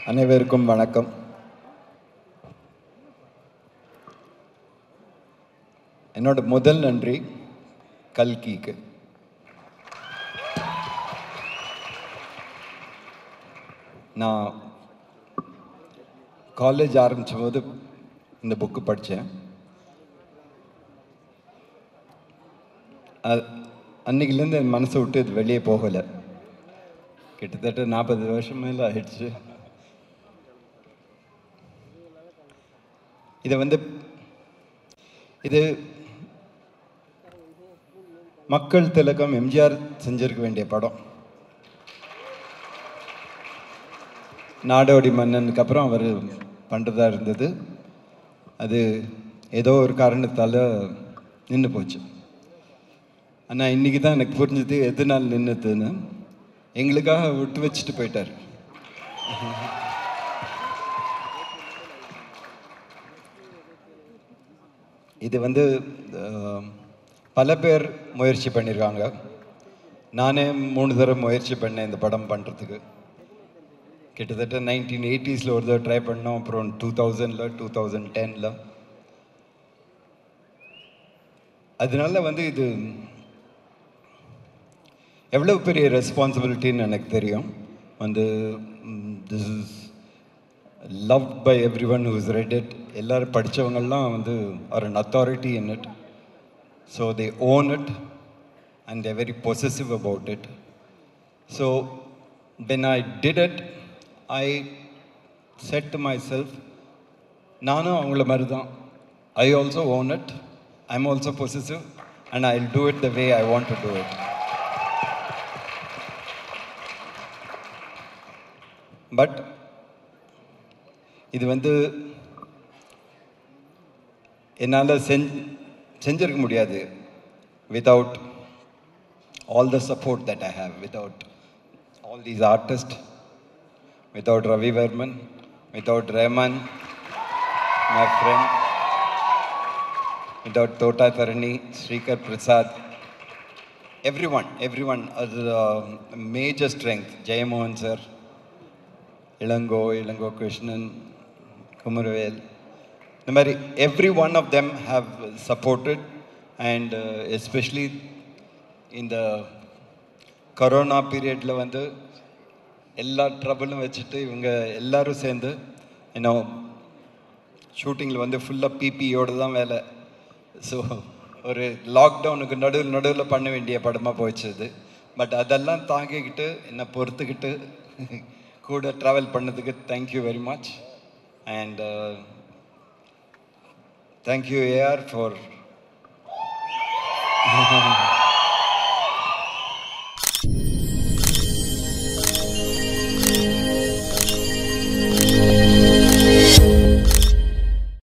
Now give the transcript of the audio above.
அனைவருக்கும் வணக்கம் என்னோட முதல் நன்றி கல்கிக்கு நான் காலேஜ் ஆரம்பிச்ச போது இந்த புக்கு படித்தேன் அன்னைக்குலேருந்து என் மனசை விட்டு இது வெளியே போகலை கிட்டத்தட்ட நாற்பது வருஷம் மேலே ஆயிடுச்சு இதை வந்து இது மக்கள் திலகம் எம்ஜிஆர் செஞ்சிருக்க வேண்டிய படம் நாடோடி மன்னனுக்கு அப்புறம் அவர் பண்ணுறதா இருந்தது அது ஏதோ ஒரு காரணத்தால் நின்று போச்சு ஆனால் இன்றைக்கி தான் எனக்கு புரிஞ்சுது எதனால் நின்றுதுன்னு எங்களுக்காக விட்டு வச்சுட்டு போயிட்டார் இது வந்து அஹ், பல பேர் முயற்சி பண்ணியிருக்காங்க நானே மூணு தடவை முயற்சி பண்ணேன் இந்த படம் பண்ணுறதுக்கு கிட்டத்தட்ட நைன்டீன் எயிட்டிஸில் ஒரு தடவை ட்ரை பண்ணோம் அப்புறம் டூ தௌசண்டில் டூ தௌசண்ட் டெனில் அதனால வந்து இது எவ்வளோ பெரிய ரெஸ்பான்சிபிலிட்டின்னு எனக்கு தெரியும் வந்து this is love by every one who's read it எல்லோரும் படித்தவங்கள்லாம் வந்து are an authority in it so they own it and they very possessive about it so when I did it I said myself நானும் அவங்கள மாதிரி தான் I also own it I am also possessive and I do it the way I want to do it but இது வந்து என்னால் செஞ் செஞ்சிருக்க முடியாது without all the support that I have without all these artist without Ravi Varman without Rahman my friend without Thota Tharani Sreekar Prasad every one every one அது major strength Jeyamohan sir Ilango Ilango Krishnan Kumaravel இந்த மாதிரி every one of them have supported and especially இந்த corona பீரியடில் வந்து எல்லா ட்ரபிளும் வச்சுட்டு இவங்க எல்லாரும் சேர்ந்து இன்னும் ஷூட்டிங்கில் வந்து ஃபுல்லாக பிபியோடு தான் வேலை ஸோ ஒரு லாக்டவுனுக்கு நடுவில் நடுவில் பண்ண வேண்டிய படமாக போயிடுச்சு இது பட் அதெல்லாம் தாங்கிக்கிட்டு என்னை பொறுத்துக்கிட்டு கூட ட்ராவல் பண்ணதுக்கு thank you very much and thank you AR for